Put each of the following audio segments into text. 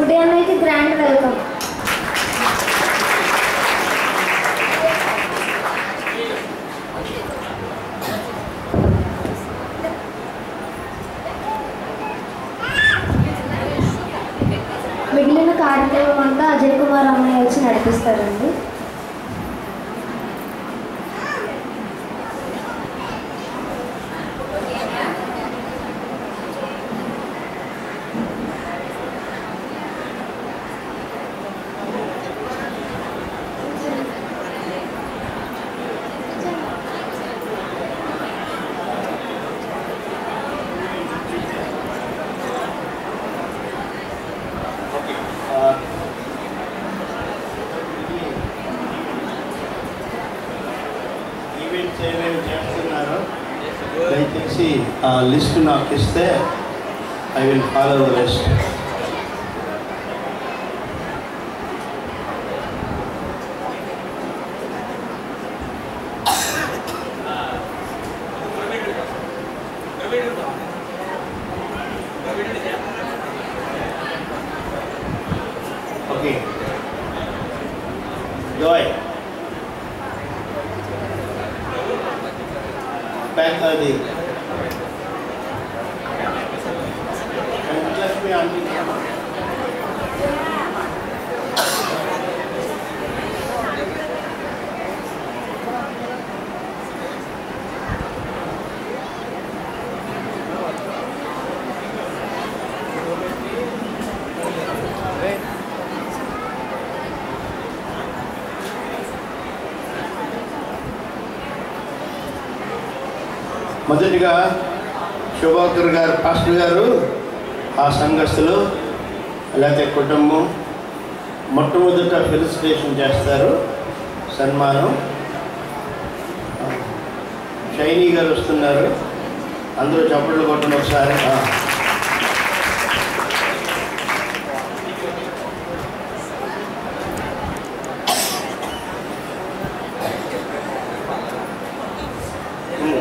సుబ్బుడి అన్నయ్యకి grand welcome మిగిలిన కార్యక్రమం అంతా అజయ్ కుమార్ అన్నయ్య వచ్చి నడిపిస్తారండి ఈవెంట్స్ ఏమేమి చేస్తున్నారో దయచేసి ఆ లిస్ట్ నాకు ఇస్తే I will follow the list okay joy back uh, the and just be on మొదటిగా శుభాకర్ గారు పాస్టర్ గారు ఆ సంఘస్థులు లేకపోతే కుటుంబం మొట్టమొదట ఫెలిసిటేషన్ చేస్తారు సన్మానం షైనీ గారు వస్తున్నారు అందరూ చప్పట్లు కొట్టండి ఒకసారి ఆ. ఉమ్.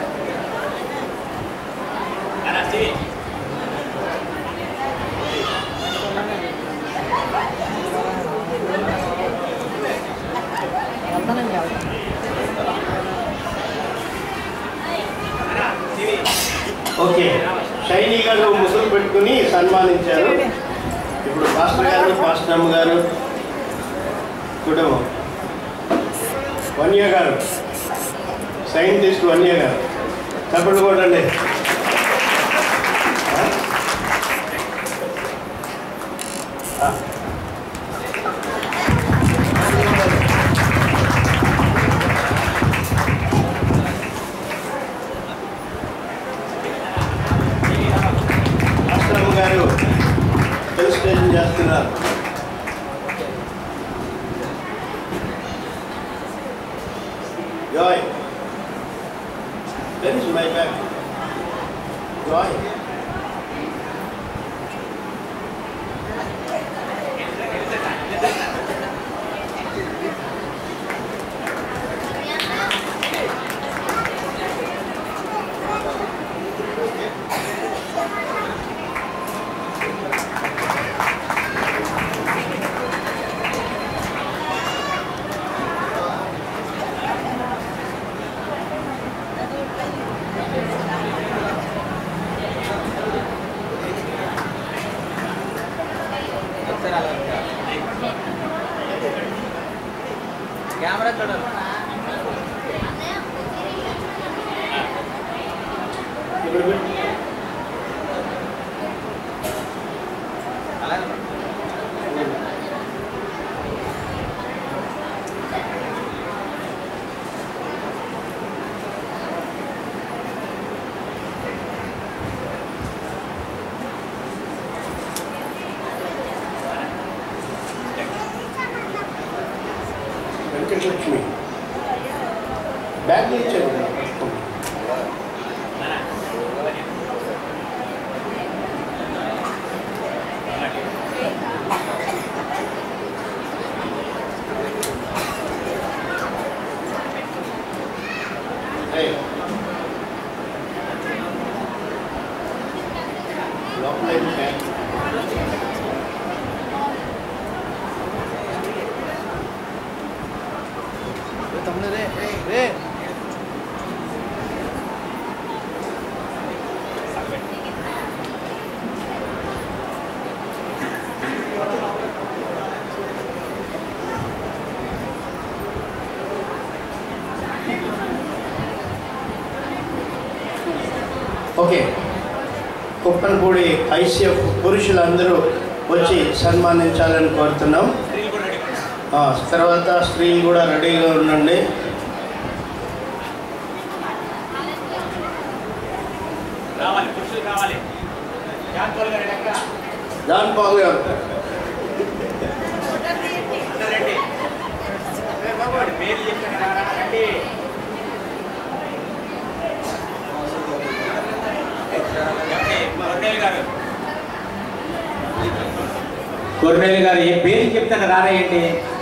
ఓకే షైనీ గారు ముసుగు పెట్టుకుని సన్మానించారు ఇప్పుడు పాస్టర్ గారు పాస్టర్ అమ్మ గారు కుటుంబం వన్య గారు సైంటిస్ట్ వన్య గారు తప్పుడు కొట్టండి ఆ? ఆ. మాస్టర్ గారు ఫెలిసిటేషన్ చేస్తున్నారు Joy where is my bag Joy camera చూడాలి ఇప్పుడు పెట్టు. అలాగే వెంకటలక్ష్మి బ్యాగ్ ఇచ్చారు Hey. లోపల ఏం బ్యాగ్ ఓకే కుప్పనపూడి ఐసీఎఫ్ పురుషులందరూ వచ్చి సన్మానించాలని కోరుతున్నాం ఆ, తర్వాత స్త్రీలు కూడా రెడీగా ఉండండి రావాలి పురుషులు రావాలి జాన్పాల్ గారు ఎక్కడ జాన్ పాల్ గారు అందరూ రండి వాడి పేరు చెప్పండి రా, రా, రండి చెప్పండి, కొర్నేలు గారు కొర్నేలు గారు ఏ పేరు చెప్తాను రారేయండి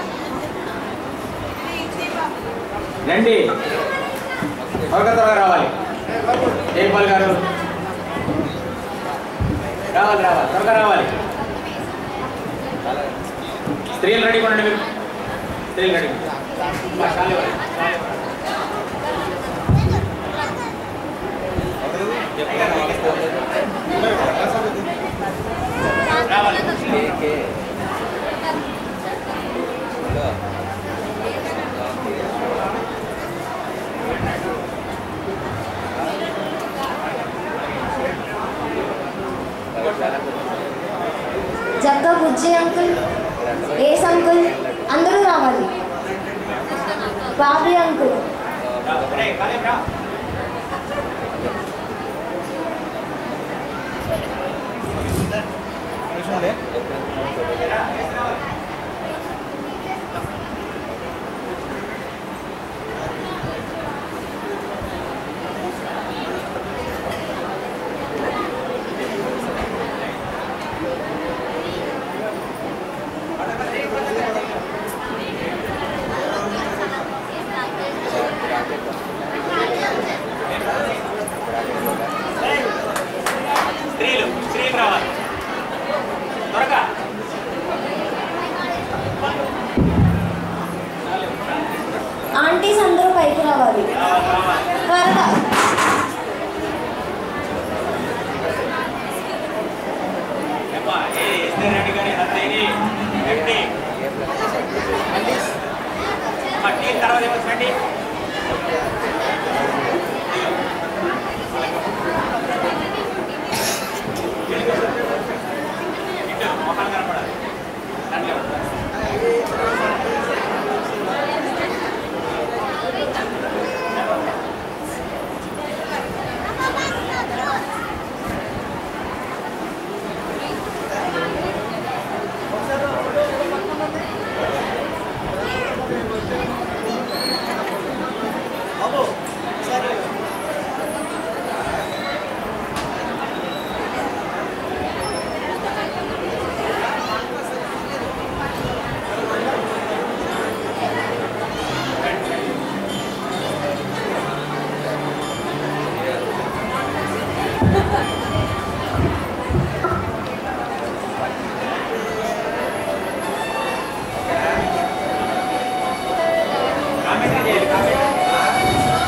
రండి త్వరగా త్వరగా రావాలి జైపాల్ గారు రావాలి రావాలి త్వరగా రావాలి స్త్రీలు రెడీ ఉండండి మీరు స్త్రీలు రెడీ బా, చాలు ఇవ్వాలి. రావాలి జగ్గ బుజ్జి అంకుల్ ఏస్ అంకుల్ అందరూ రావాలి బాబీ అంకుల్ రా, రే, కాలేం రా. స్త్రీలు స్త్రీలు రావాలి త్వరగా ఆంటీస్ అందరూ పైకి రావాలి రావాలి రావాలి త్వరగా ఏమ్మా, ఏ ఎస్ఐ రెడ్డి గారి హత్యని ఎండి మా టీ తర్వాత ఏమొచ్చండి ఇటు మొహాలు కనపడాలి దాంట్లో కామెంట్ చేయాలి కామెంట్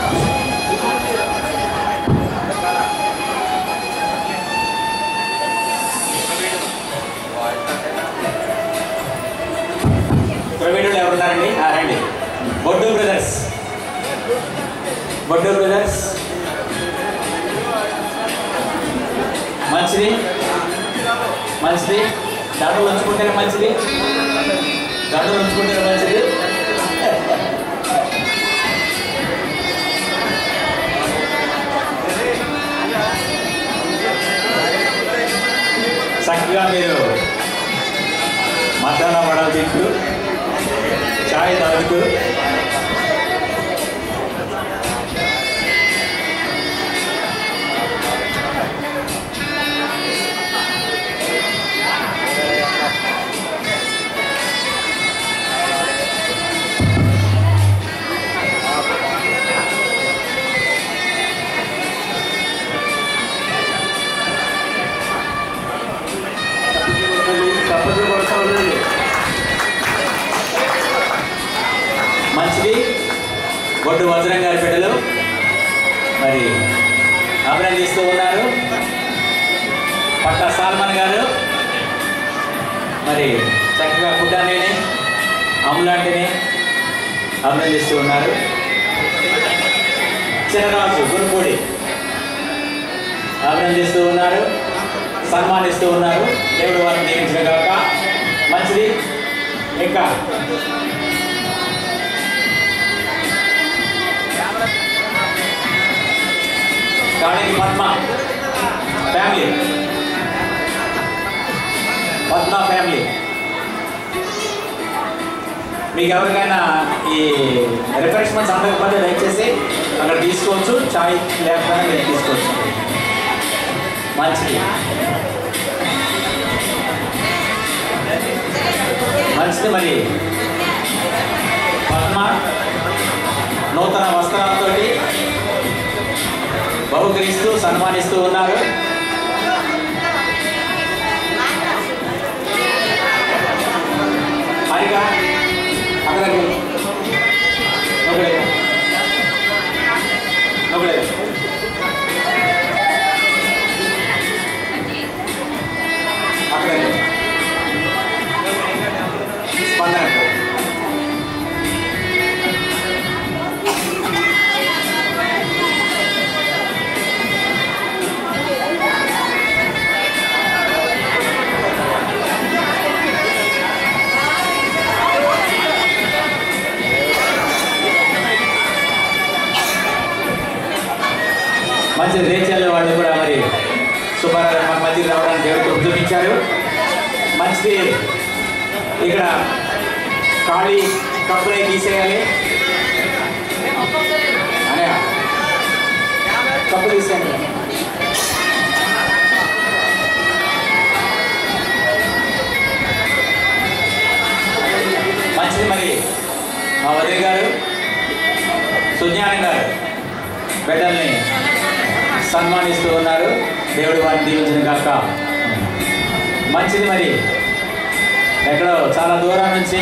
ప్రవీణులు ఎవరున్నారండి ఆ, రండి బొడ్డు బ్రదర్స్ బొడ్డు బ్రదర్స్ మంచిది మంచిది దండలు ఉంచుకుంటేనే మంచిది దండలు ఉంచుకుంటేనే మంచిది చక్కగా మీరు మసాలా వడలు తింటూ చాయ్ తాగుతూ చప్పట్లు కొడతా ఉండండి మంచిది బొడ్డు వజ్రం గారి బిడ్డలు మరి అభినందిస్తూ ఉన్నారు పట్ట సాల్మన్ గారు మరి చక్కగా కుట్టానేని అమ్ములాంటిని అభినందిస్తూ ఉన్నారు చిన్నరాజు గురుపూడి సన్మానిస్తూ ఉన్నారు దేవుడు వారిని దీవించిన కాక మంచిది ఇంకా కాళీ పద్మ ఫ్యామిలీ పద్మ ఫ్యామిలీ మీకు ఎవరికైనా ఈ రిఫ్రెష్మెంట్స్ అందకపోతే దయచేసి అక్కడ తీసుకోవచ్చు చాయ్ లేకపోయినా మీరు తీసుకోవచ్చు మంచిది మంచిది మరి పద్మ నూతన వస్త్రాలతో బహుకరిస్తూ సన్మానిస్తూ ఉన్నారు హారిక అక్కడికి ఒకడే ఒకడే అక్కడే స్పందన మంచి రేచల్ వాళ్ళు కూడా మరి సుబ్బారావు మన మధ్యకి రావడానికి దేవుడు చూపించారు మంచిది ఇక్కడ ఖాళీ కప్పులే తీసేయాలి అనే కప్పు తీసేయండి మంచిది మరి మా వదిలి గారు సుజ్ఞానం గారు బిడ్డల్ని సన్మానిస్తూ ఉన్నారు దేవుడు వారిని దీవించిన కాక మంచిది మరి ఎక్కడో చాలా దూరం నుంచి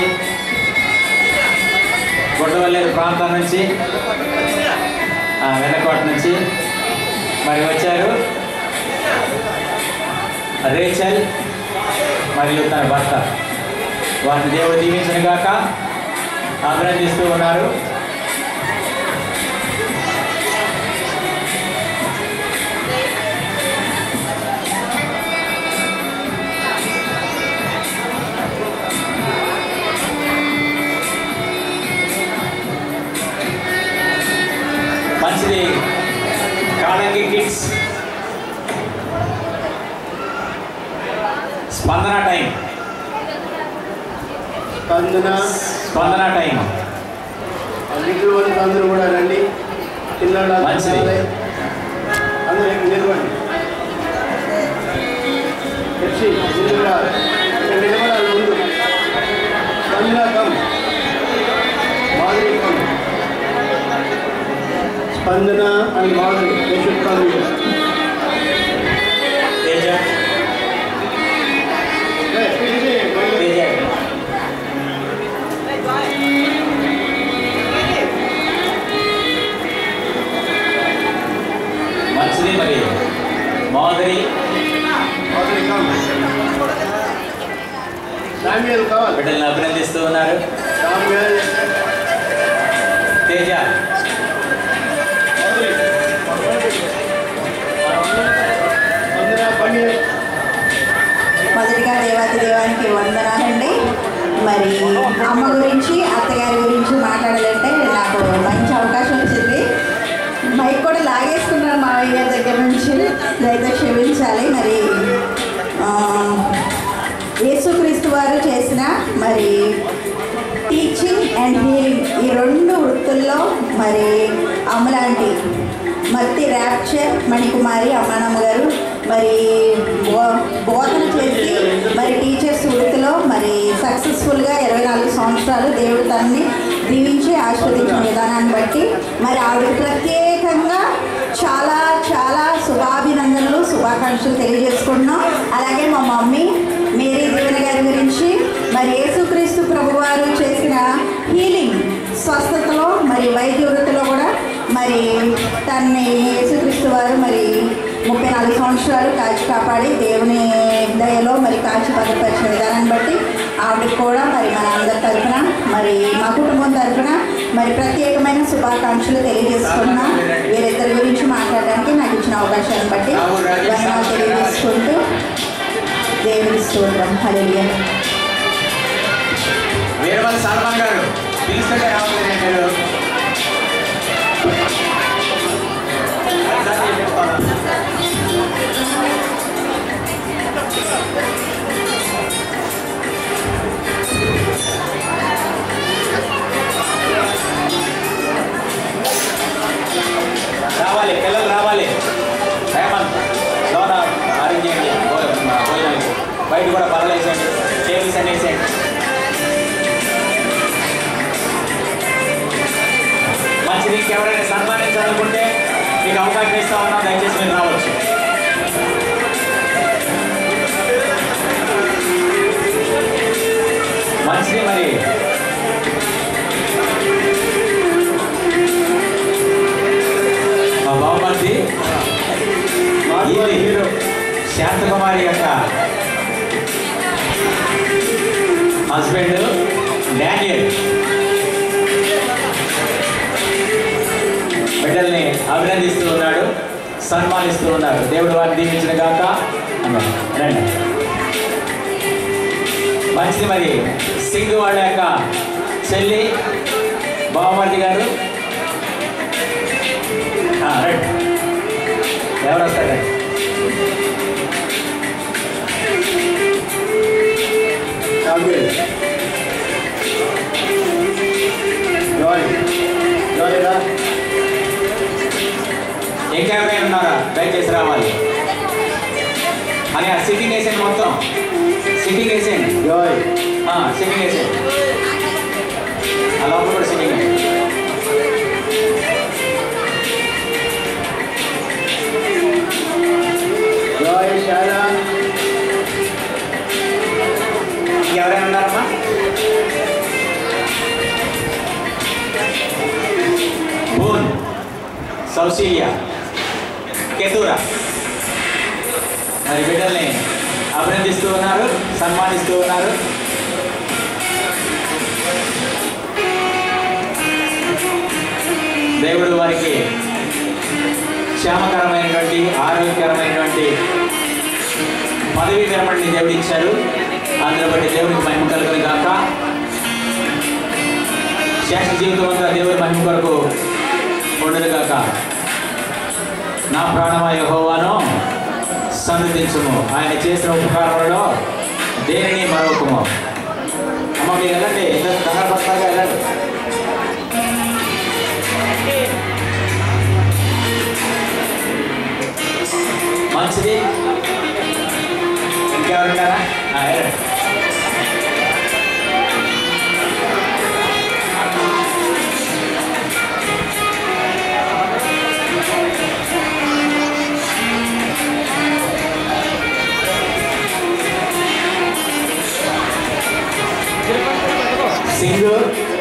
గుడ్డవల్లేరు ప్రాంతం నుంచి ఆ, వెన్నకోట నుంచి మరి వచ్చారు రేచల్ మరియు తన భర్త వారిని దేవుడు దీవించిన గాక అభినందిస్తూ ఉన్నారు మంచిది కాళంగి కిడ్స్ స్పందన టైం స్పందన స్పందన టైం లిటిల్ వన్స్ అందరూ కూడా రండి పిల్లలు మంచిది. అందరూ ఇక్కడ నిలబడి వచ్చి ముందుగా ఇక్కడ నిలబడాలి ముందు Spandana come Madhuri come Spandana and Madhuri they should come here. Teja Hey, please, hey, please. Teja మంచిది మరి మాధురి మాధురి కమ్ సామ్యుయల్ కావాలి బిడ్డల్ని అభినందిస్తూ ఉన్నారు సామ్యుయల్ తేజ స్పందన పన్నీర్ మొదటిగా దేవాతి దేవానికి వందనాలండి మరి అమ్మ గురించి అత్తగారి గురించి మాట్లాడాలంటే నాకు మంచి అవకాశం వచ్చింది మైక్ కూడా లాగేసుకున్నాను మా అయ్య దగ్గర నుంచి దయతో క్షమించాలి మరి ఆ, యేసుక్రీస్తు వారు చేసిన మరి టీచింగ్ అండ్ హీలింగ్ ఈ రెండు వృత్తుల్లో మరి అమ్మలాంటి మత్తి ర్యాప్చర్ మణికుమారి అమ్మానమ్మ గారు మరి బో- బోధన చేసి మరి టీచర్స్ వృత్తిలో మరి సక్సెస్ఫుల్గా ఇరవై నాలుగు సంవత్సరాలు దేవుడు తనని దీవించి ఆస్వాదించిన విధానాన్ని బట్టి మరి ఆవిడకి ప్రత్యేకంగా చాలా చాలా శుభాభినందనలు శుభాకాంక్షలు తెలియజేసుకుంటున్నాం అలాగే మా మమ్మీ మేరీ దేవుని గారి గురించి మరి యేసుక్రీస్తు ప్రభువారు చేసిన హీలింగ్ స్వస్థతలో మరి వైద్య వృత్తిలో కూడా మరి తన్ని యేసుక్రీస్తు వారు మరి ముప్పై నాలుగు సంవత్సరాలు కాచి కాపాడి దేవుని దయలో మరి కాచి భద్రపరిచిన విధానాన్ని బట్టి ఆవిడకి కూడా మరి మన అందరి తరఫున మరి మా కుటుంబం తరఫున మరి ప్రత్యేకమైన శుభాకాంక్షలు తెలియజేసుకున్నా వీరిద్దరి గురించి మాట్లాడడానికి నాకు ఇచ్చిన అవకాశాన్ని బట్టి ధన్యవాదాలు తెలియజేసుకుంటూ దేవుని స్తోత్రం హల్లెలూయా వీరవల్ సల్మాన్ గారు పిలుస్తుంటే రావాలి మీరు రావాలి పిల్లలు రావాలి హేమంత్ లోన అరేంజ్ చేయండి భోజనం- భోజనానికి బయట కూడా పర్లేసేయండి టేబుల్స్ అన్ని వేసేయండి మంచిది ఇంకెవరైనా సన్మానించాలనుకుంటే మీకు అవకాశం ఇస్తా ఉన్నాం దయచేసి మీరు రావచ్చు మంచిది మరి మా బాబుమర్ది ఇది శాంతకుమారి యొక్క హస్బెండ్ డానియల్ బిడ్డల్ని అభినందిస్తూ ఉన్నాడు సన్మానిస్తూ ఉన్నాడు దేవుడు వారిని దీవించిన గాక అన్నాడు. రండి మంచిది మరి సింగ్ వాళ్ళ యొక్క చెల్లి బావమర్ది గారు ఆ, రండి ఎవరు వస్తారండి Samuel. Joy. Joy రా. ఇంకా ఎవరైనా ఉన్నారా దయచేసి రావాలి అని ఆ సిట్టింగ్ వేసేయండి మొత్తం సిట్టింగ్ వేసేయండి Joy. ఆ, సిట్టింగ్ వేసేయండి ఆ లోపల కూడా సిట్టింగ్ వేయండి. Joy, Shana. ఎవరైనా ఉన్నారమ్మా బూన్ సౌశీల్య కేతూరా మరి బిడ్డల్ని అభినందిస్తూ ఉన్నారు సన్మానిస్తూ ఉన్నారు దేవుడు వారికి క్షేమకరమైనటువంటి ఆరోగ్యకరమైనటువంటి పదవీ విరమణని దేవుడు ఇచ్చారు అందులో బట్టి దేవునికి మహిమ కలుగును గాక శేష జీవితం అంతా దేవుని మహిమ కొరకు ఉండను గాక నా ప్రాణమా యెహోవాను సన్నిధించుము ఆయన చేసిన ఉపకారములలో దేనిని మరొకము అమ్మ మీరు వెళ్ళండి ఇద్దరు కంగారు పడతాగా వెళ్ళండి మంచిది ఇంకెవరున్నారా ఆ, వెళ్ళండి సింగు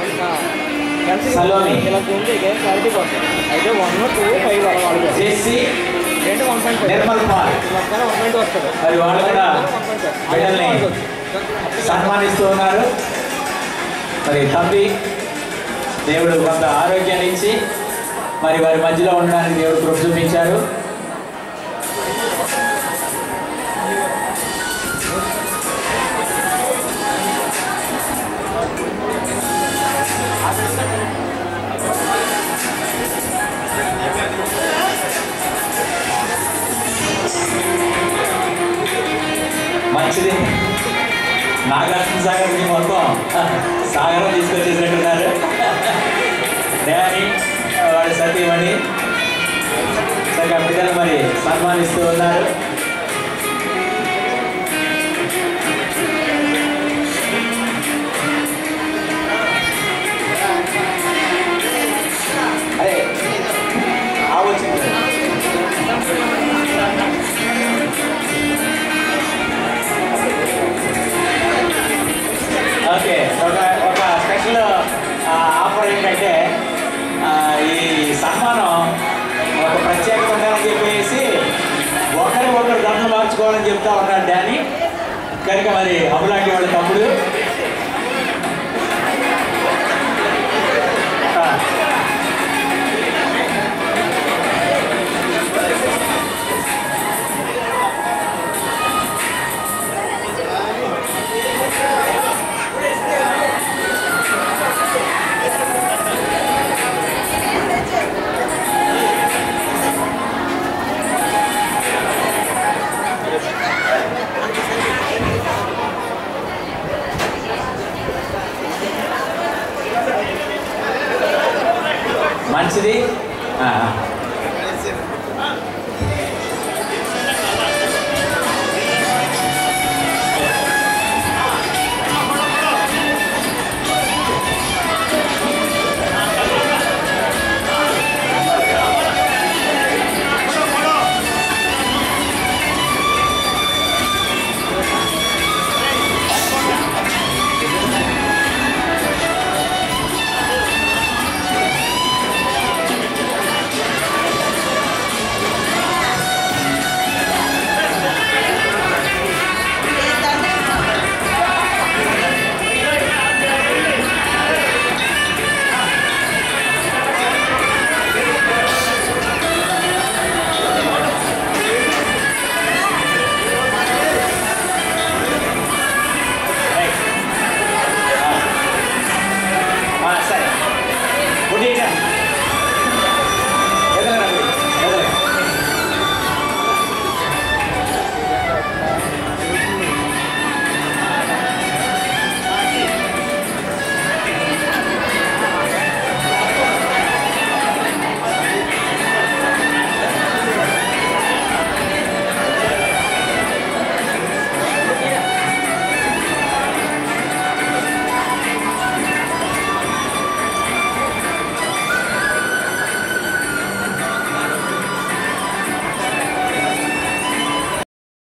సలోమి ఇలా చూస్తే గేమ్ క్లారిటీ పోతుంది అయితే వన్ టూ ఫైవ్ అలా వాళ్ళు జెస్సీ రెండు one point five Nirmal Paul one point వస్తుంది మరి వాళ్ళు కూడా వన్ పాయింట్ బిడ్డల్ని సన్మానిస్తూ ఉన్నారు మరి తప్పి దేవుడు కొంత ఆరోగ్యాన్ని ఇచ్చి మరి వారి మధ్యలో ఉండడానికి దేవుడు కృప చూపించారు మంచిది నాగార్జున సాగర్ నుంచి మొత్తం సాగరం తీసుకొచ్చేసినట్టున్నారు డానీ వాడి సతీమణి చక్కగా బిడ్డలు మరి సన్మానిస్తూ ఉన్నారు అదే ఆలోచించండి ఓకే ఒక ఒక స్పెషల్ ఆఫర్ ఏంటంటే ఆ, ఈ సన్మానం ఒక ప్రత్యేకత ఉండాలని చెప్పేసి ఒకరి ఒకరు దండలు మార్చుకోవాలని చెప్తా ఉన్నాడు డానీ కనుక మరి అమలాంటి వాళ్ళ తమ్ముడు